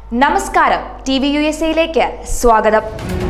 നമസ്കാരം T V U S എയിലേക്ക് സ്വാഗതം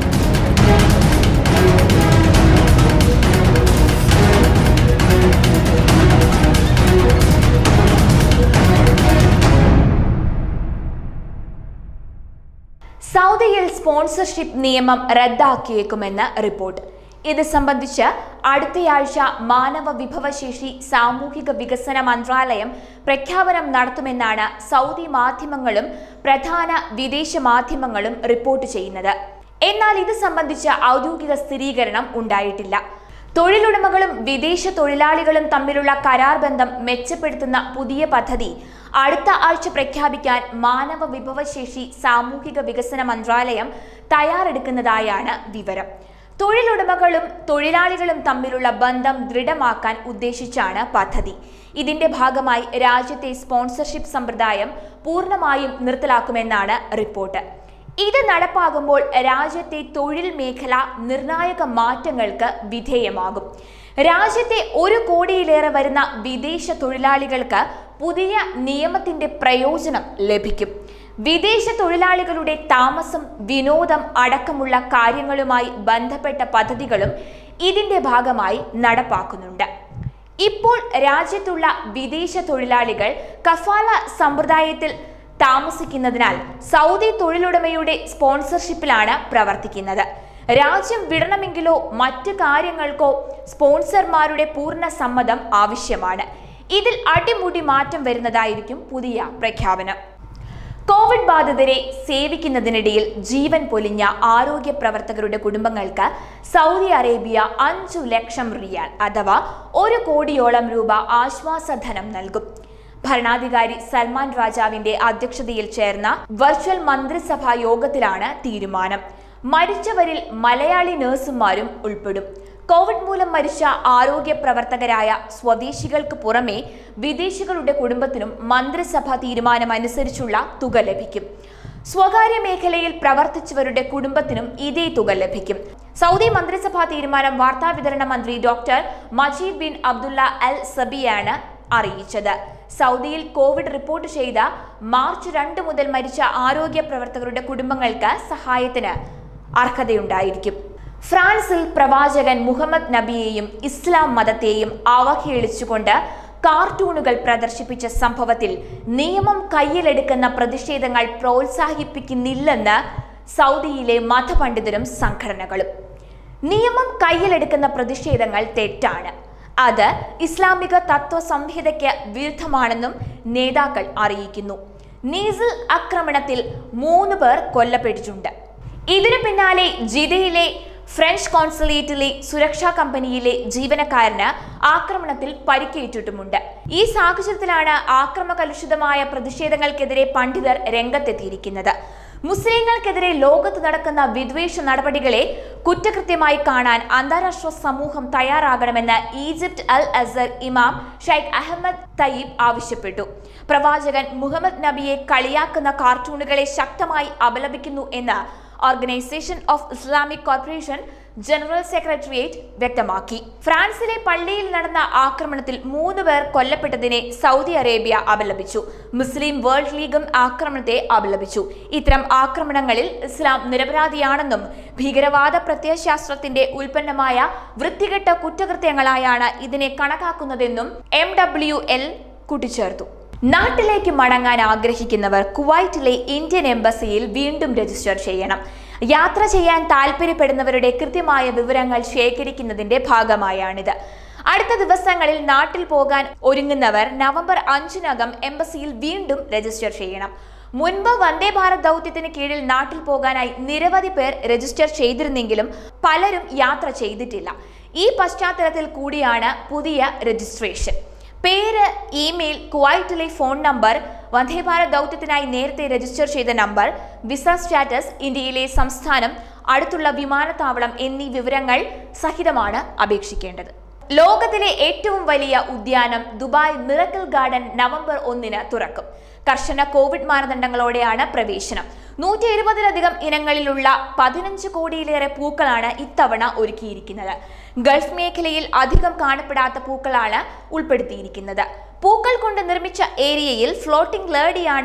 സൗദിയിൽ സ്പോൺസർഷിപ്പ് നിയമം റദ്ദാക്കിയേക്കുമെന്ന് റിപ്പോർട്ട് ഇത് സംബന്ധിച്ച് അടുത്തയാഴ്ച മാനവ വിഭവശേഷി സാമൂഹിക വികസന മന്ത്രാലയം പ്രഖ്യാപനം നടത്തുമെന്നാണ് സൗദി മാധ്യമങ്ങളും പ്രധാന വിദേശ മാധ്യമങ്ങളും റിപ്പോർട്ട് ചെയ്യുന്നത് എന്നാൽ ഇത് സംബന്ധിച്ച ഔദ്യോഗിക സ്ഥിരീകരണം ഉണ്ടായിട്ടില്ല തൊഴിലുടമകളും വിദേശ തൊഴിലാളികളും തമ്മിലുള്ള കരാർ ബന്ധം മെച്ചപ്പെടുത്തുന്ന പുതിയ പദ്ധതി അടുത്ത ആഴ്ച പ്രഖ്യാപിക്കാൻ മാനവ വിഭവശേഷി സാമൂഹിക വികസന മന്ത്രാലയം തയ്യാറെടുക്കുന്നതായാണ് വിവരം തൊഴിലുടമകളും തൊഴിലാളികളും തമ്മിലുള്ള ബന്ധം ദൃഢമാക്കാൻ ഉദ്ദേശിച്ചാണ് പദ്ധതി ഇതിന്റെ ഭാഗമായി രാജ്യത്തെ സ്പോൺസർഷിപ്പ് സമ്പ്രദായം പൂർണ്ണമായും നിർത്തലാക്കുമെന്നാണ് റിപ്പോർട്ട് ഇത് നടപ്പാകുമ്പോൾ രാജ്യത്തെ തൊഴിൽ മേഖല നിർണായക മാറ്റങ്ങൾക്ക് വിധേയമാകും രാജ്യത്തെ ഒരു കോടിയിലേറെ വരുന്ന വിദേശ തൊഴിലാളികൾക്ക് പുതിയ നിയമത്തിന്റെ പ്രയോജനം ലഭിക്കും വിദേശ തൊഴിലാളികളുടെ താമസം വിനോദം അടക്കമുള്ള കാര്യങ്ങളുമായി ബന്ധപ്പെട്ട പദ്ധതികളും ഇതിന്റെ ഭാഗമായി നടപ്പാക്കുന്നുണ്ട് ഇപ്പോൾ രാജ്യത്തുള്ള വിദേശ തൊഴിലാളികൾ കഫാല സമ്പ്രദായത്തിൽ താമസിക്കുന്നതിനാൽ സൗദി തൊഴിലുടമയുടെ സ്പോൺസർഷിപ്പിലാണ് പ്രവർത്തിക്കുന്നത് രാജ്യം വിടണമെങ്കിലോ മറ്റു കാര്യങ്ങൾക്കോ സ്പോൺസർമാരുടെ പൂർണ്ണ സമ്മതം ആവശ്യമാണ് ഇതിൽ അടിമുടി മാറ്റം വരുന്നതായിരിക്കും പുതിയ പ്രഖ്യാപനം കോവിഡ് ബാധിതരെ സേവിക്കുന്നതിനിടയിൽ ജീവൻ പൊലിഞ്ഞ ആരോഗ്യ പ്രവർത്തകരുടെ കുടുംബങ്ങൾക്ക് സൗദി അറേബ്യ അഞ്ചു ലക്ഷം റിയാൽ അഥവാ ഒരു കോടിയോളം രൂപ ആശ്വാസധനം നൽകും ഭരണാധികാരി സൽമാൻ രാജാവിന്റെ അധ്യക്ഷതയിൽ ചേർന്ന വെർച്വൽ മന്ത്രിസഭാ യോഗത്തിലാണ് തീരുമാനം മരിച്ചവരിൽ മലയാളി നഴ്സുമാരും ഉൾപ്പെടും കോവിഡ് മൂലം മരിച്ച ആരോഗ്യ പ്രവർത്തകരായ സ്വദേശികൾക്ക് പുറമെ വിദേശികളുടെ കുടുംബത്തിനും മന്ത്രിസഭാ തീരുമാനമനുസരിച്ചുള്ള തുക ലഭിക്കും സ്വകാര്യ മേഖലയിൽ പ്രവർത്തിച്ചവരുടെ കുടുംബത്തിനും ഇതേ തുക ലഭിക്കും സൗദി മന്ത്രിസഭാ തീരുമാനം വാർത്താവിതരണ മന്ത്രി doctor Majid bin Abdullah al സബിയാണ് അറിയിച്ചത് സൗദിയിൽ കോവിഡ് റിപ്പോർട്ട് ചെയ്ത മാർച്ച് രണ്ട് മുതൽ മരിച്ച ആരോഗ്യ പ്രവർത്തകരുടെ കുടുംബങ്ങൾക്ക് സഹായത്തിന് അർഹതയുണ്ടായിരിക്കും ഫ്രാൻസിൽ പ്രവാചകൻ മുഹമ്മദ് നബിയെയും ഇസ്ലാം മതത്തെയും അവഹേളിച്ചുകൊണ്ട് കാർട്ടൂണുകൾ പ്രദർശിപ്പിച്ച സംഭവത്തിൽ നിയമം കയ്യിലെടുക്കുന്ന പ്രതിഷേധങ്ങൾ പ്രോത്സാഹിപ്പിക്കുന്നില്ലെന്ന് സൗദിയിലെ മതപണ്ഡിതരും സംഘടനകളും നിയമം കയ്യിലെടുക്കുന്ന പ്രതിഷേധങ്ങൾ തെറ്റാണ് അത് ഇസ്ലാമിക തത്വ സംഹിതയ്ക്ക് വിരുദ്ധമാണെന്നും നേതാക്കൾ അറിയിക്കുന്നു നീസിൽ ആക്രമണത്തിൽ മൂന്ന് പേർ കൊല്ലപ്പെട്ടിട്ടുണ്ട് ഇതിനു പിന്നാലെ ജിദയിലെ ഫ്രഞ്ച് കോൺസുലേറ്റിലെ സുരക്ഷാ കമ്പനിയിലെ ജീവനക്കാരന് ആക്രമണത്തിൽ പരിക്കേറ്റിട്ടുമുണ്ട് ഈ സാഹചര്യത്തിലാണ് ആക്രമകലുഷിതമായ പ്രതിഷേധങ്ങൾക്കെതിരെ പണ്ഡിതർ രംഗത്തെത്തിയിരിക്കുന്നത് മുസ്ലിങ്ങൾക്കെതിരെ ലോകത്ത് നടക്കുന്ന വിദ്വേഷ നടപടികളെ കുറ്റകൃത്യമായി കാണാൻ അന്താരാഷ്ട്ര സമൂഹം തയ്യാറാകണമെന്ന് ഈജിപ്ത് അൽ അസർ ഇമാം ഷൈഖ് അഹമ്മദ് തയ്യിബ് ആവശ്യപ്പെട്ടു പ്രവാചകൻ മുഹമ്മദ് നബിയെ കളിയാക്കുന്ന കാർട്ടൂണുകളെ ശക്തമായി അപലപിക്കുന്നു എന്ന് organisation of Islamic corporation general secretariat വ്യക്തമാക്കി ഫ്രാൻസിലെ പള്ളിയിൽ നടന്ന ആക്രമണത്തിൽ മൂന്ന് പേർ കൊല്ലപ്പെട്ടതിനെ സൗദി അറേബ്യ അപലപിച്ചു മുസ്ലിം വേൾഡ് ലീഗും ആക്രമണത്തെ അപലപിച്ചു ഇത്തരം ആക്രമണങ്ങളിൽ ഇസ്ലാം നിരപരാധിയാണെന്നും ഭീകരവാദ പ്രത്യയശാസ്ത്രത്തിന്റെ ഉൽപ്പന്നമായ വൃത്തികെട്ട കുറ്റകൃത്യങ്ങളായാണ് ഇതിനെ കണക്കാക്കുന്നതെന്നും എം ഡബ്ല്യു എൽ കൂട്ടിച്ചേർത്തു നാട്ടിലേക്ക് മടങ്ങാൻ ആഗ്രഹിക്കുന്നവർ കുവൈറ്റിലെ ഇന്ത്യൻ എംബസിയിൽ വീണ്ടും രജിസ്റ്റർ ചെയ്യണം യാത്ര ചെയ്യാൻ താല്പര്യപ്പെടുന്നവരുടെ കൃത്യമായ വിവരങ്ങൾ ശേഖരിക്കുന്നതിന്റെ ഭാഗമായാണിത് അടുത്ത ദിവസങ്ങളിൽ നാട്ടിൽ പോകാൻ ഒരുങ്ങുന്നവർ നവംബർ അഞ്ചിനകം എംബസിയിൽ വീണ്ടും രജിസ്റ്റർ ചെയ്യണം മുൻപ് വന്ദേ ഭാരത് ദൗത്യത്തിന് കീഴിൽ നാട്ടിൽ പോകാനായി നിരവധി പേർ രജിസ്റ്റർ ചെയ്തിരുന്നെങ്കിലും പലരും യാത്ര ചെയ്തിട്ടില്ല ഈ പശ്ചാത്തലത്തിൽ കൂടിയാണ് പുതിയ രജിസ്ട്രേഷൻ പേര് ഇമെയിൽ കുവൈറ്റിലെ ഫോൺ നമ്പർ വന്ദേ ഭാരത് ദൗത്യത്തിനായി നേരത്തെ രജിസ്റ്റർ ചെയ്ത നമ്പർ വിസ സ്റ്റാറ്റസ് ഇന്ത്യയിലെ സംസ്ഥാനം അടുത്തുള്ള വിമാനത്താവളം എന്നീ വിവരങ്ങൾ സഹിതമാണ് അപേക്ഷിക്കേണ്ടത് ലോകത്തിലെ ഏറ്റവും വലിയ ഉദ്യാനം ദുബായ് മിറക്കിൾ ഗാർഡൻ നവംബർ ഒന്നിന് തുറക്കും കർശന കോവിഡ് മാനദണ്ഡങ്ങളോടെയാണ് പ്രവേശനം നൂറ്റി ഇരുപതിലധികം ഇനങ്ങളിലുള്ള പതിനഞ്ച് കോടിയിലേറെ പൂക്കളാണ് ഇത്തവണ ഒരുക്കിയിരിക്കുന്നത് ഗൾഫ് മേഖലയിൽ അധികം കാണപ്പെടാത്ത പൂക്കളാണ് ഉൾപ്പെടുത്തിയിരിക്കുന്നത് പൂക്കൾ കൊണ്ട് നിർമ്മിച്ച ഏരിയയിൽ ഫ്ലോട്ടിംഗ് ലേഡിയാണ്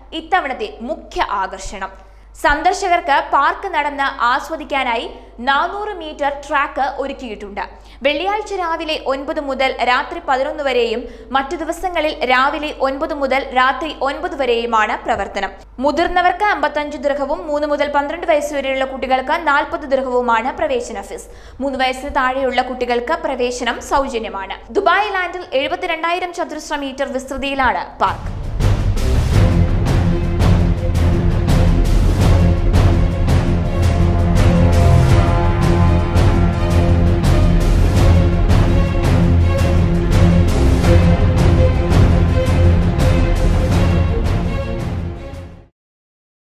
ഇത്തവണത്തെ മുഖ്യ ആകർഷണം സന്ദർശകർക്ക് പാർക്ക് നടന്ന് ആസ്വദിക്കാനായി നാനൂറ് മീറ്റർ ട്രാക്ക് ഒരുക്കിയിട്ടുണ്ട് വെള്ളിയാഴ്ച രാവിലെ ഒൻപത് മുതൽ രാത്രി പതിനൊന്ന് വരെയും മറ്റു ദിവസങ്ങളിൽ രാവിലെ ഒൻപത് മുതൽ രാത്രി ഒൻപത് വരെയുമാണ് പ്രവർത്തനം മുതിർന്നവർക്ക് അമ്പത്തഞ്ച് ദൃഹവും മൂന്ന് മുതൽ പന്ത്രണ്ട് വയസ്സ് വരെയുള്ള കുട്ടികൾക്ക് നാൽപ്പത് ദൃഹവുമാണ് പ്രവേശന ഫീസ് മൂന്ന് വയസ്സിന് താഴെയുള്ള കുട്ടികൾക്ക് പ്രവേശനം സൗജന്യമാണ് ദുബായ് ലാൻഡിൽ എഴുപത്തിരണ്ടായിരം ചതുരശ്ര മീറ്റർ വിസ്തൃതിയിലാണ് പാർക്ക്